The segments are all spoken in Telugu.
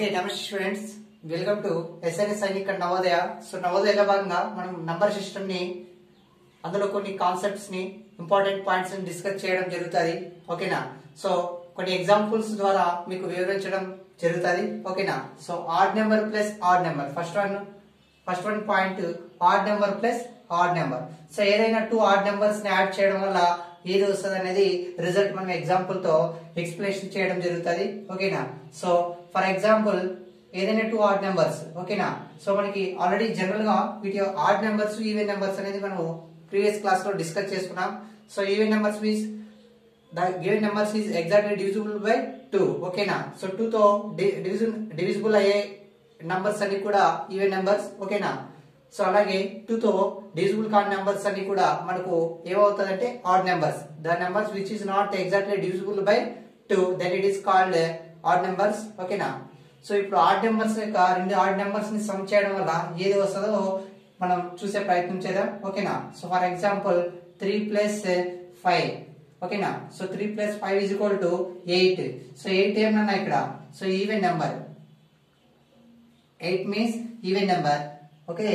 ఓకే నమస్తే students welcome to SNS Sainik and Navodaya so నవోదయలో భాగంగా మనం నంబర్ సిస్టమ్ ని అందులో కొన్ని కాన్సెప్ట్స్ ని ఇంపార్టెంట్ పాయింట్స్ ని డిస్కస్ చేయడం జరుగుతుంది ఓకేనా సో కొన్ని ఎగ్జాంపుల్స్ ద్వారా మీకు వివరించడం జరుగుతుంది ఓకేనా so odd number plus odd number first one first one point odd number plus odd number so ఏదైనా టూ ఆడ్ నెంబర్స్ ని యాడ్ చేయడం వల్ల ఏది వస్తుంది అనేది రిజల్ట్ మనం ఎగ్జాంపుల్ తో ఎక్స్ప్లెనేషన్ చేయడం జరుగుతుంది ఓకేనా సో ఫర్ ఎగ్జాంపుల్ ఏదైనా టూ ఆడ్ నెంబర్స్ ఓకేనా సో మనకి ఆల్రెడీ జనరల్ గా వీటి ఆడ్ నెంబర్స్ ఈవెన్ నెంబర్స్ అనేది మనం ప్రీవియస్ క్లాస్ లో డిస్కస్ చేసుకున్నాం so even numbers means the given numbers is exactly divisible by two ఓకేనా సో టూ తో డివిజన్ డివిజిబుల్ అయ్యే నంబర్స్ అన్ని కూడా ఈవెన్ నెంబర్స్ ఓకేనా సో అలాగే టూ తో డివిజిబుల్ కాని నెంబర్స్ అన్ని కూడా మనకు ఏమవుతుందంటే odd numbers the numbers which is not exactly divisible by two then it is called odd numbers ఓకేనా సో ఇప్పుడు ఆడ్ నెంబర్స్ యొక్క రెండు ఆడ్ నెంబర్స్ ని సమ్ చేయడం వల్ల ఏది వస్తుందో మనం చూసే ప్రయత్నం చేద్దాం ఓకేనా so for example three plus five ఓకేనా so three plus five is equal to eight so eight ఏమన్నా ఇక్కడ so even number eight means even number okay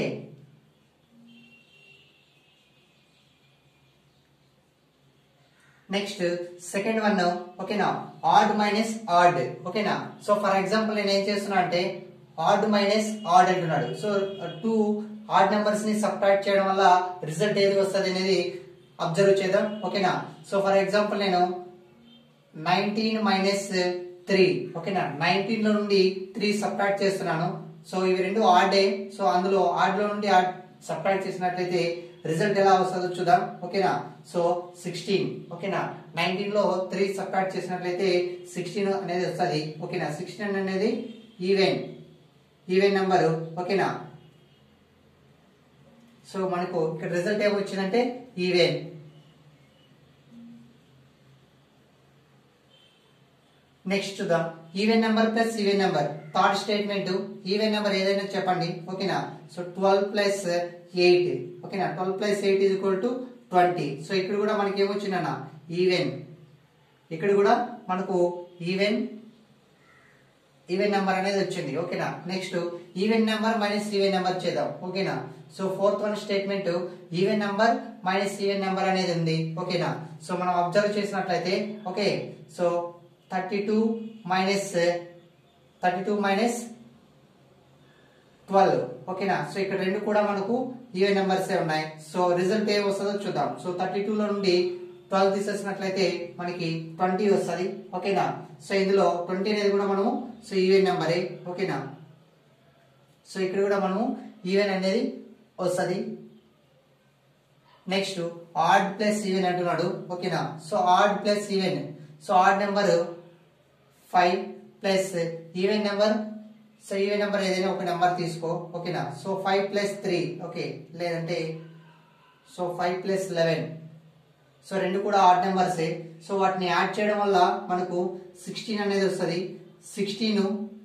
next second one ఓకేనా ఆడ్ మైనస్ ఆడ్ ఓకేనా సో ఫర్ ఎగ్జాంపుల్ నేను ఏం చేస్తున్నా అంటే ఆడ్ మైనస్ ఆడ్ అంటున్నాడు సో టూ ఆడ్ నెంబర్స్ ని సబ్ట్రాక్ట్ చేయడం వల్ల రిజల్ట్ ఏది వస్తుంది అనేది అబ్జర్వ్ చేద్దాం ఓకేనా సో ఫర్ ఎగ్జాంపుల్ నేను నైన్టీన్ మైనస్ త్రీ ఓకేనా నైన్టీన్ లో నుండి త్రీ సబ్ట్రాక్ట్ చేస్తున్నాను సో ఇవి రెండు ఆడే సో అందులో ఆడ్ లో నుండి ఆడ్ సబ్ట్రాక్ట్ చేసినట్లయితే రిజల్ట్ ఎలా వస్తుందో చూద్దాం ఓకేనా సో సిక్స్టీన్ ఓకేనా నైన్టీన్ లో త్రీ సబ్ట్రాక్ట్ చేసినట్లయితే సిక్స్టీన్ అనేది వస్తుంది ఓకేనా సిక్స్టీన్ అనేది ఈవెన్ ఈవెన్ నెంబర్ ఓకేనా సో మనకు ఇక్కడ రిజల్ట్ ఏమొచ్చిందంటే ఈవెన్ నెక్స్ట్ చూద్దాం even number plus even number third statement even number ఏదైనా చెప్పండి ఓకేనా సో ట్వెల్వ్ ప్లస్ ఎయిట్ ఓకేనా twelve plus eight is equal to twenty so ఇక్కడ కూడా మనకి ఏమొచ్చిందన్న ఈవెన్ ఇక్కడ కూడా మనకు ఈవెన్ ఈవెన్ నెంబర్ అనేది వచ్చింది ఓకేనా next even number minus even number చేద్దాం ఓకేనా so fourth one statement even number minus even number అనేది ఉంది ఓకేనా సో మనం అబ్జర్వ్ చేసినట్లయితే okay so thirty two minus thirty two minus twelve ఓకేనా సో ఇక్కడ రెండు కూడా మనకు ఈవెన్ నెంబర్స్ ఉన్నాయి సో రిజల్ట్ ఏం వస్తుందో చూద్దాం సో థర్టీ టూ లో నుండి ట్వెల్వ్ తీసేసినట్లయితే మనకి ట్వంటీ వస్తుంది ఓకేనా సో ఇందులో ట్వంటీ అనేది కూడా మనము సో ఈవెన్ నెంబరే ఓకేనా సో ఇక్కడ కూడా మనము ఈవెన్ అనేది వస్తుంది నెక్స్ట్ ఆడ్ ప్లస్ ఈవెన్ అంటున్నాడు ఓకేనా so odd plus even so odd number five plus even number so even number ఏదైనా ఒక నెంబర్ తీసుకో ఓకేనా so five plus three okay లేదంటే so five plus eleven so రెండు కూడా ఆడ్ నెంబర్సే సో వాటిని యాడ్ చేయడం వల్ల మనకు సిక్స్టీన్ అనేది వస్తుంది సిక్స్టీన్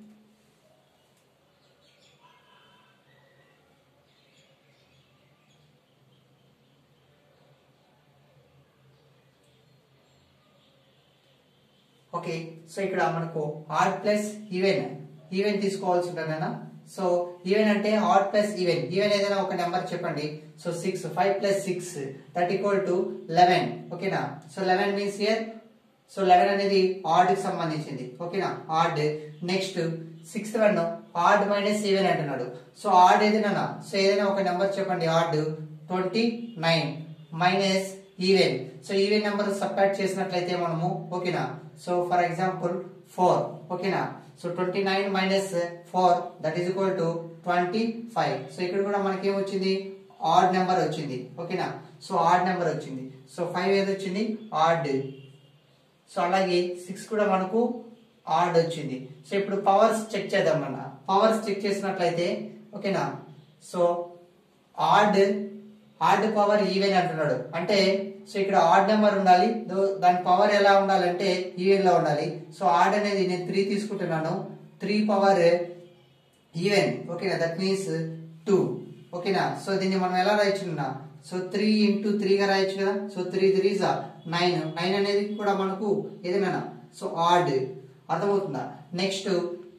ఓకే సో ఇక్కడ మనకు ఆడ్ ప్లస్ ఈవెన్ ఈవెన్ తీసుకోవాల్సి ఉంటుందన్న సో ఈవెన్ అంటే ఆడ్ ప్లస్ ఈవెన్ ఈవెన్ ఏదైనా ఒక నెంబర్ చెప్పండి so six five plus six that equal to eleven ఓకేనా so eleven means year so eleven అనేది ఆడ్ కి సంబంధించింది ఓకేనా odd next sixth one odd minus even అంటున్నాడు సో ఆడ్ ఏదైనా సో ఏదైనా ఒక నెంబర్ చెప్పండి odd twenty nine minus even so even number subtract చేసినట్లయితే మనము ఓకేనా సో ఫర్ ఎగ్జాంపుల్ ఫోర్ ఓకేనా so twenty nine minus four that is equal to twenty five so ఇక్కడ కూడా మనకి ఏమొచ్చింది ఆడ్ నెంబర్ వచ్చింది ఓకేనా సో ఆడ్ నెంబర్ వచ్చింది సో ఫైవ్ ఏది వచ్చింది ఆడ్ సో అలాగే సిక్స్ కూడా మనకు ఆడ్ వచ్చింది సో ఇప్పుడు పవర్స్ చెక్ చేద్దాం మన పవర్స్ చెక్ చేసినట్లయితే ఓకేనా so odd odd power even అంటున్నాడు అంటే సో ఇక్కడ ఆడ్ నెంబర్ ఉండాలి దో- దాని పవర్ ఎలా ఉండాలంటే ఈవెన్ లో ఉండాలి సో ఆడ్ అనేది నేను త్రీ తీసుకుంటున్నాను త్రీ పవర్ ఈవెన్ ఓకేనా దట్ మీన్స్ టూ ఓకేనా సో దీన్ని మనం ఎలా రాయొచ్చున్నా సో త్రీ ఇంటూ త్రీగా రాయొచ్చు కదా సో త్రీ త్రీజా నైన్ నైన్ అనేది కూడా మనకు ఏదైనా సో ఆడ్ అర్థమవుతుందా నెక్స్ట్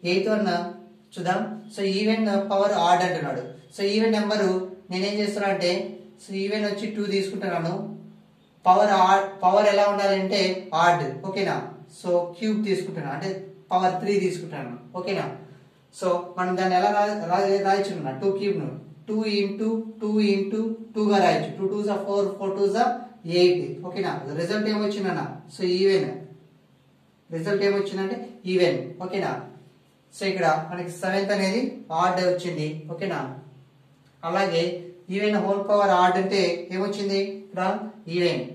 ఎయిత్ వన్ చూద్దాం సో ఈవెన్ పవర్ ఆడ్ అంటున్నాడు సో ఈవెన్ నెంబరు నేనేం చేస్తున్నా అంటే సో ఈవెన్ వచ్చి టూ తీసుకుంటున్నాను పవర్ ఆడ్ పవర్ ఎలా ఉండాలంటే ఆడ్ ఓకేనా సో క్యూబ్ తీసుకుంటున్నాను అంటే పవర్ త్రీ తీసుకుంటున్నాను ఓకేనా సో మనం దాన్ని ఎలా రాయొచ్చు టూ క్యూబ్ ను two into two into two గా రాయొచ్చు టూ టూ జా ఫోర్ ఫోర్ టూ జా ఎయిట్ ఓకేనా రిజల్ట్ ఏమొచ్చిందన్న సో ఈవెన్ రిజల్ట్ ఏమొచ్చిందంటే ఈవెన్ ఓకేనా సో ఇక్కడ మనకి సెవెంత్ అనేది ఆర్డ్ వచ్చింది ఓకేనా అలాగే ఈవెన్ హోల్ పవర్ ఆర్డ్ అంటే ఏమొచ్చింది ఇక్కడ ఈవెన్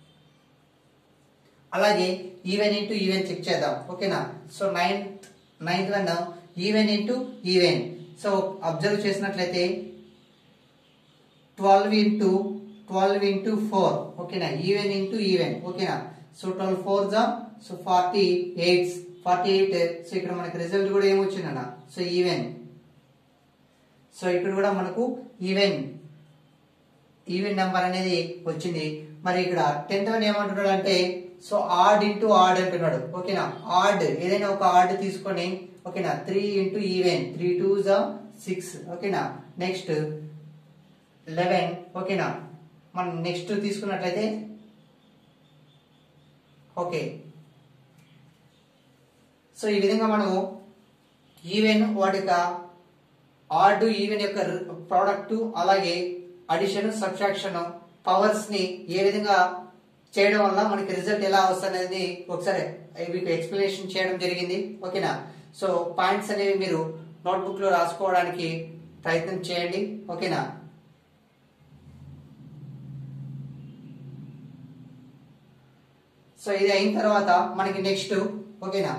అలాగే ఈవెన్ ఇంటూ ఈవెన్ చెక్ చేద్దాం ఓకేనా so ninth ninth one even into even so observe చేసినట్లయితే twelve into twelve into four ఓకేనా ఈవెన్ ఇంటూ ఈవెన్ ఓకేనా సో ట్వెల్వ్ ఫోర్ జా so forty eight forty eight so ఇక్కడ మనకి రిజల్ట్ కూడా ఏమొచ్చిందన్న సో ఈవెన్ సో ఇక్కడ కూడా మనకు ఈవెన్ ఈవెన్ నెంబర్ అనేది వచ్చింది మరి ఇక్కడ టెన్త్ వన్ ఏమంటున్నాడు అంటే సో ఆడ్ ఇంటూ ఆడ్ అంటున్నాడు ఓకేనా ఆడ్ ఏదైనా ఒక ఆడ్ తీసుకొని ఓకేనా three into even three two జా సిక్స్ ఓకేనా నెక్స్ట్ లెవెన్ ఓకేనా మనం నెక్స్ట్ తీసుకున్నట్లయితే ఓకే సో ఈ విధంగా మనము ఈవెన్ వాటి యొక్క ఆడ్ ఈవెన్ యొక్క ప్రోడక్ట్ అలాగే అడిషన్ సబ్ట్రాక్షన్ పవర్స్ ని ఏ విధంగా చేయడం వల్ల మనకి రిజల్ట్ ఎలా వస్తుంది ఒకసారి మీకు ఎక్స్ప్లెనేషన్ చేయడం జరిగింది ఓకేనా సో పాయింట్స్ అనేవి మీరు నోట్బుక్ లో రాసుకోవడానికి ప్రయత్నం చేయండి ఓకేనా సో ఇది అయిన తర్వాత మనకి నెక్స్ట్ ఓకేనా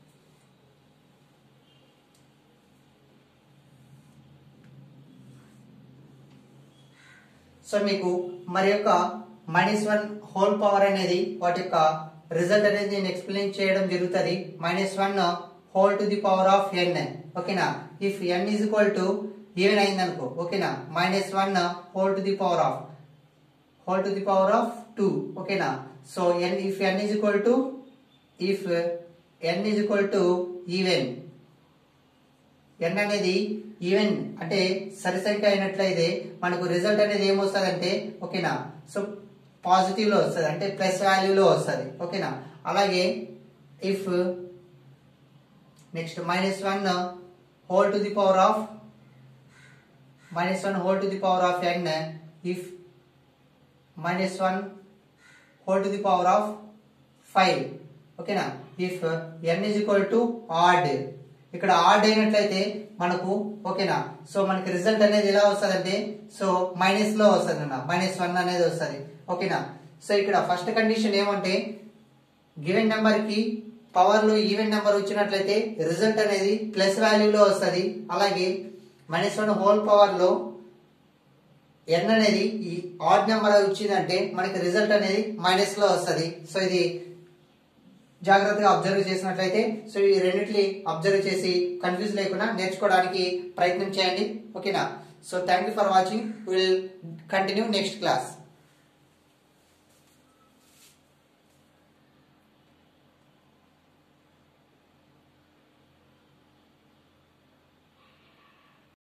సో మీకు మరి యొక్క మైనస్ వన్ హోల్ పవర్ అనేది వాటి యొక్క రిజల్ట్ అనేది నేను ఎక్స్ప్లెయిన్ చేయడం జరుగుతుంది minus one whole to the power of n ఓకేనా if n is equal to even అయింది అనుకో ఓకేనా minus one whole to the power of whole to the power of two ఓకేనా so n if n is equal to if n is equal to even n అనేది ఈవెన్ అంటే సరి సంఖ్య అయినట్లయితే మనకు రిజల్ట్ అనేది ఏమొస్తుంది అంటే ఓకేనా సో పాజిటివ్ లో వస్తుంది అంటే ప్లస్ వాల్యూలో వస్తుంది ఓకేనా అలాగే if next minus one whole to the power of minus one whole to the power of n if minus one whole to the power of five ఓకేనా if n is equal to odd ఇక్కడ ఆడ్ అయినట్లయితే మనకు ఓకేనా సో మనకి రిజల్ట్ అనేది ఎలా వస్తుంది అంటే సో మైనస్ లో వస్తుంది అన్న మైనస్ వన్ అనేది వస్తుంది ఓకేనా సో ఇక్కడ ఫస్ట్ కండిషన్ ఏమంటే గివెన్ నెంబర్ కి పవర్ లో ఈవెన్ నెంబర్ వచ్చినట్లయితే రిజల్ట్ అనేది ప్లస్ వాల్యూలో వస్తుంది అలాగే మైనస్ వన్ హోల్ పవర్ లో ఎన్ అనేది ఈ ఆడ్ నెంబర్ వచ్చిందంటే మనకి రిజల్ట్ అనేది మైనస్ లో వస్తుంది సో ఇది జాగ్రత్తగా అబ్జర్వ్ చేసినట్లయితే సో ఈ రెండింటిని అబ్జర్వ్ చేసి కన్ఫ్యూజ్ లేకుండా నేర్చుకోవడానికి ప్రయత్నం చేయండి ఓకేనా so thank you for watching will continue next class